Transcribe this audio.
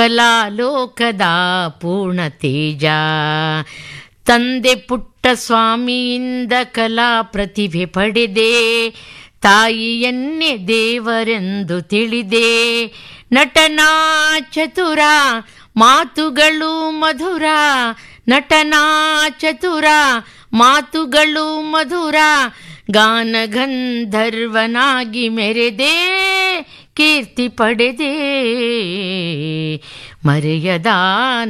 ಕಲಾಲೋಕದ ಪೂರ್ಣ ತೇಜ ತಂದೆ ಪುಟ್ಟ ಸ್ವಾಮಿಯಿಂದ ಕಲಾ ಪ್ರತಿಭೆ ಪಡೆದೆ ತಾಯಿಯನ್ನೇ ದೇವರೆಂದು ತಿಳಿದೆ ನಟನಾ ಚತುರ ಮಾತುಗಳು ಮಧುರ ನಟನಾ ಚತುರ ಮಾತುಗಳು ಮಧುರ ಗಾನಗಂಧರ್ವನಾಗಿ ಮೆರೆದೆ ಕೀರ್ತಿ ಪಡೆದೆ ಮರೆಯದ